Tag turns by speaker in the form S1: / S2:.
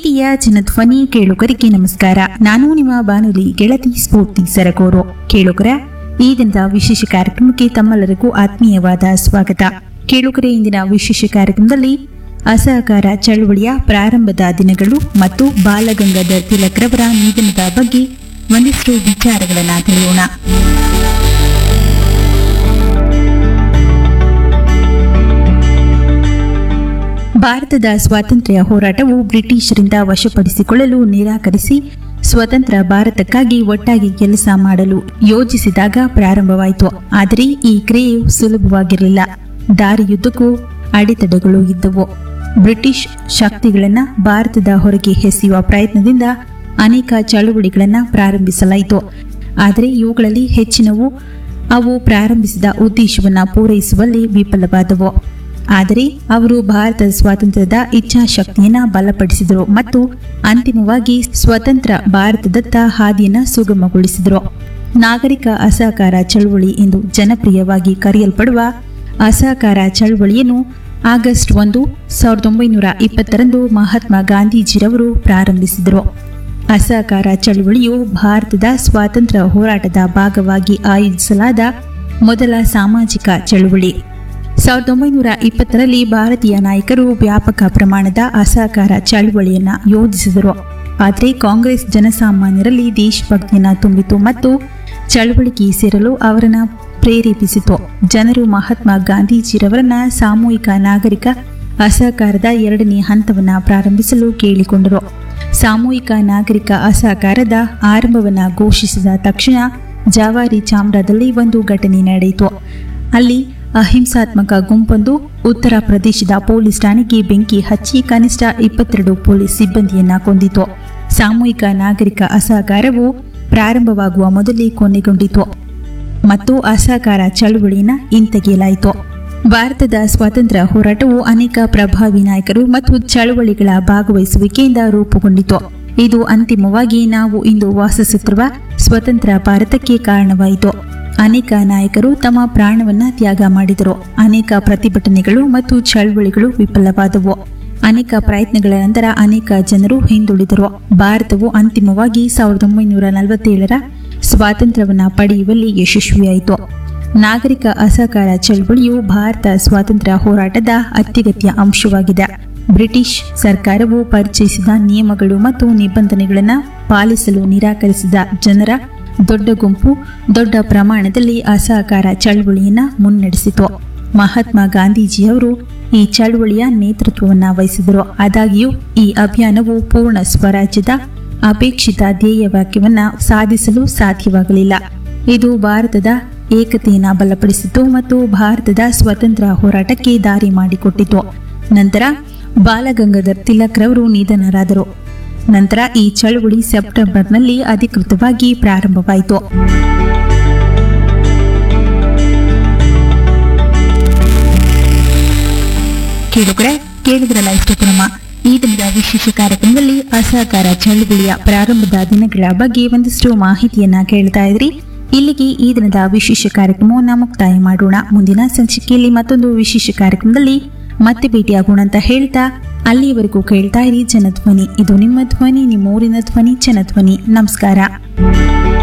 S1: ಪ್ರೀತಿಯ ಜನಧ್ವನಿ ಕೇಳುಗರಿಗೆ ನಮಸ್ಕಾರ ನಾನು ನಿಮ್ಮ ಬಾನುಲಿ ಗೆಳತಿ ಸ್ಫೂರ್ತಿ ಸರಗೂರು ಕೇಳುಗರ ಈ ದಿನದ ವಿಶೇಷ ಕಾರ್ಯಕ್ರಮಕ್ಕೆ ತಮ್ಮೆಲ್ಲರಿಗೂ ಆತ್ಮೀಯವಾದ ಸ್ವಾಗತ ಕೇಳುಗರೆ ಇಂದಿನ ವಿಶೇಷ ಕಾರ್ಯಕ್ರಮದಲ್ಲಿ ಅಸಹಕಾರ ಚಳವಳಿಯ ಪ್ರಾರಂಭದ ದಿನಗಳು ಮತ್ತು ಬಾಲಗಂಗಾಧರ್ ತಿಲಕ್ರವರ ನಿಧನದ ಬಗ್ಗೆ ಒಂದಿಷ್ಟು ವಿಚಾರಗಳನ್ನು ತಿಳಿಯೋಣ ಭಾರತದ ಸ್ವಾತಂತ್ರ್ಯ ಹೋರಾಟವು ಬ್ರಿಟಿಷರಿಂದ ವಶಪಡಿಸಿಕೊಳ್ಳಲು ನಿರಾಕರಿಸಿ ಸ್ವತಂತ್ರ ಭಾರತಕ್ಕಾಗಿ ಒಟ್ಟಾಗಿ ಕೆಲಸ ಮಾಡಲು ಯೋಜಿಸಿದಾಗ ಪ್ರಾರಂಭವಾಯಿತು ಆದರೆ ಈ ಕ್ರಿಯೆಯು ಸುಲಭವಾಗಿರಲಿಲ್ಲ ದಾರಿಯುದ್ದಕ್ಕೂ ಅಡೆತಡೆಗಳು ಇದ್ದವು ಬ್ರಿಟಿಷ್ ಶಕ್ತಿಗಳನ್ನು ಭಾರತದ ಹೊರಗೆ ಎಸೆಯುವ ಪ್ರಯತ್ನದಿಂದ ಅನೇಕ ಚಳುವಳಿಗಳನ್ನು ಪ್ರಾರಂಭಿಸಲಾಯಿತು ಆದರೆ ಇವುಗಳಲ್ಲಿ ಹೆಚ್ಚಿನವು ಅವು ಪ್ರಾರಂಭಿಸಿದ ಉದ್ದೇಶವನ್ನು ಪೂರೈಸುವಲ್ಲಿ ವಿಫಲವಾದವು ಆದರೆ ಅವರು ಭಾರತದ ಸ್ವಾತಂತ್ರ್ಯದ ಇಚ್ಛಾಶಕ್ತಿಯನ್ನ ಬಲಪಡಿಸಿದರು ಮತ್ತು ಅಂತಿಮವಾಗಿ ಸ್ವತಂತ್ರ ಭಾರತದತ್ತ ಹಾದಿಯನ್ನ ಸುಗಮಗೊಳಿಸಿದರು ನಾಗರಿಕ ಅಸಹಕಾರ ಚಳವಳಿ ಎಂದು ಜನಪ್ರಿಯವಾಗಿ ಕರೆಯಲ್ಪಡುವ ಅಸಹಕಾರ ಚಳವಳಿಯನ್ನು ಆಗಸ್ಟ್ ಒಂದು ಸಾವಿರದ ಒಂಬೈನೂರ ಇಪ್ಪತ್ತರಂದು ಮಹಾತ್ಮ ಗಾಂಧೀಜಿರವರು ಪ್ರಾರಂಭಿಸಿದರು ಅಸಹಕಾರ ಚಳವಳಿಯು ಭಾರತದ ಸ್ವಾತಂತ್ರ್ಯ ಹೋರಾಟದ ಭಾಗವಾಗಿ ಆಯೋಜಿಸಲಾದ ಮೊದಲ ಸಾಮಾಜಿಕ ಚಳವಳಿ ಸಾವಿರದ ಒಂಬೈನೂರ ಇಪ್ಪತ್ತರಲ್ಲಿ ಭಾರತೀಯ ನಾಯಕರು ವ್ಯಾಪಕ ಪ್ರಮಾಣದ ಅಸಹಕಾರ ಚಳವಳಿಯನ್ನ ಯೋಜಿಸಿದರು ಆದರೆ ಕಾಂಗ್ರೆಸ್ ಜನಸಾಮಾನ್ಯರಲ್ಲಿ ದೇಶಭಕ್ತಿಯನ್ನ ತುಂಬಿತು ಮತ್ತು ಚಳವಳಿಗೆ ಸೇರಲು ಅವರನ್ನ ಪ್ರೇರೇಪಿಸಿತು ಜನರು ಮಹಾತ್ಮ ಗಾಂಧೀಜಿರವರನ್ನ ಸಾಮೂಹಿಕ ನಾಗರಿಕ ಅಸಹಕಾರದ ಎರಡನೇ ಹಂತವನ್ನು ಪ್ರಾರಂಭಿಸಲು ಕೇಳಿಕೊಂಡರು ಸಾಮೂಹಿಕ ನಾಗರಿಕ ಅಸಹಕಾರದ ಆರಂಭವನ್ನು ಘೋಷಿಸಿದ ತಕ್ಷಣ ಜಾವಾರಿ ಚಾಮ್ರಾದಲ್ಲಿ ಒಂದು ಘಟನೆ ನಡೆಯಿತು ಅಲ್ಲಿ ಅಹಿಂಸಾತ್ಮಕ ಗುಂಪೊಂದು ಉತ್ತರ ಪ್ರದೇಶದ ಪೊಲೀಸ್ ಠಾಣೆಗೆ ಬೆಂಕಿ ಹಚ್ಚಿ ಕನಿಷ್ಠ ಇಪ್ಪತ್ತೆರಡು ಪೊಲೀಸ್ ಸಿಬ್ಬಂದಿಯನ್ನ ಕೊಂದಿತು ಸಾಮೂಹಿಕ ನಾಗರಿಕ ಅಸಹಕಾರವು ಪ್ರಾರಂಭವಾಗುವ ಮೊದಲೇ ಕೊನೆಗೊಂಡಿತು ಮತ್ತು ಅಸಹಕಾರ ಚಳುವಳಿನ ಹಿಂತೆಗೆಯಲಾಯಿತು ಭಾರತದ ಸ್ವಾತಂತ್ರ್ಯ ಹೋರಾಟವು ಅನೇಕ ಪ್ರಭಾವಿ ನಾಯಕರು ಮತ್ತು ಚಳುವಳಿಗಳ ಭಾಗವಹಿಸುವಿಕೆಯಿಂದ ರೂಪುಗೊಂಡಿತು ಇದು ಅಂತಿಮವಾಗಿ ನಾವು ಇಂದು ವಾಸಿಸುತ್ತಿರುವ ಸ್ವತಂತ್ರ ಭಾರತಕ್ಕೆ ಕಾರಣವಾಯಿತು ಅನೇಕ ನಾಯಕರು ತಮ್ಮ ಪ್ರಾಣವನ್ನ ತ್ಯಾಗ ಮಾಡಿದರು ಅನೇಕ ಪ್ರತಿಭಟನೆಗಳು ಮತ್ತು ಚಳವಳಿಗಳು ವಿಫಲವಾದವು ಅನೇಕ ಪ್ರಯತ್ನಗಳ ನಂತರ ಅನೇಕ ಜನರು ಹಿಂದುಳಿದರು ಭಾರತವು ಅಂತಿಮವಾಗಿ ಸಾವಿರದ ಒಂಬೈನೂರ ನಲವತ್ತೇಳರ ಸ್ವಾತಂತ್ರ್ಯವನ್ನ ಪಡೆಯುವಲ್ಲಿ ಯಶಸ್ವಿಯಾಯಿತು ನಾಗರಿಕ ಅಸಹಕಾರ ಚಳವಳಿಯು ಭಾರತ ಸ್ವಾತಂತ್ರ್ಯ ಹೋರಾಟದ ಅತ್ಯಗತ್ಯ ಅಂಶವಾಗಿದೆ ಬ್ರಿಟಿಷ್ ಸರ್ಕಾರವು ಪರಿಚಯಿಸಿದ ನಿಯಮಗಳು ಮತ್ತು ನಿಬಂಧನೆಗಳನ್ನು ಪಾಲಿಸಲು ನಿರಾಕರಿಸಿದ ಜನರ ದೊಡ್ಡ ಗುಂಪು ದೊಡ್ಡ ಪ್ರಮಾಣದಲ್ಲಿ ಅಸಹಕಾರ ಚಳವಳಿಯನ್ನ ಮುನ್ನಡೆಸಿತು ಮಹಾತ್ಮ ಗಾಂಧೀಜಿಯವರು ಈ ಚಳವಳಿಯ ನೇತೃತ್ವವನ್ನು ವಹಿಸಿದರು ಆದಾಗ್ಯೂ ಈ ಅಭಿಯಾನವು ಪೂರ್ಣ ಸ್ವರಾಜ್ಯದ ಅಪೇಕ್ಷಿತ ಧ್ಯೇಯ ವಾಕ್ಯವನ್ನ ಸಾಧಿಸಲು ಸಾಧ್ಯವಾಗಲಿಲ್ಲ ಇದು ಭಾರತದ ಏಕತೆಯನ್ನು ಬಲಪಡಿಸಿತು ಮತ್ತು ಭಾರತದ ಸ್ವತಂತ್ರ ಹೋರಾಟಕ್ಕೆ ದಾರಿ ಮಾಡಿಕೊಟ್ಟಿತು ನಂತರ ಬಾಲಗಂಗಾಧರ್ ತಿಲಕ್ರವರು ನಿಧನರಾದರು ನಂತರ ಈ ಚಳವಳಿ ಸೆಪ್ಟೆಂಬರ್ನಲ್ಲಿ ಅಧಿಕೃತವಾಗಿ ಪ್ರಾರಂಭವಾಯಿತು ಕೇಳುಗರೆ ಕೇಳಿದ್ರಲ್ಲ ಇಷ್ಟು ಕ್ರಮ ಈ ದಿನದ ವಿಶೇಷ ಕಾರ್ಯಕ್ರಮದಲ್ಲಿ ಅಸಹಕಾರ ಚಳವಳಿಯ ಪ್ರಾರಂಭದ ದಿನಗಳ ಬಗ್ಗೆ ಒಂದಷ್ಟು ಮಾಹಿತಿಯನ್ನ ಕೇಳ್ತಾ ಇದ್ರಿ ಇಲ್ಲಿಗೆ ಈ ದಿನದ ವಿಶೇಷ ಕಾರ್ಯಕ್ರಮವನ್ನು ಮುಕ್ತಾಯ ಮಾಡೋಣ ಮುಂದಿನ ಸಂಚಿಕೆಯಲ್ಲಿ ಮತ್ತೊಂದು ವಿಶೇಷ ಕಾರ್ಯಕ್ರಮದಲ್ಲಿ ಮತ್ತೆ ಭೇಟಿಯಾಗೋಣ ಅಂತ ಹೇಳ್ತಾ ಅಲ್ಲಿಯವರೆಗೂ ಕೇಳ್ತಾ ಇರಿ ಜನಧ್ವನಿ ಇದು ನಿಮ್ಮ ಧ್ವನಿ ನಿಮ್ಮ ಊರಿನ ಧ್ವನಿ ಜನಧ್ವನಿ ನಮಸ್ಕಾರ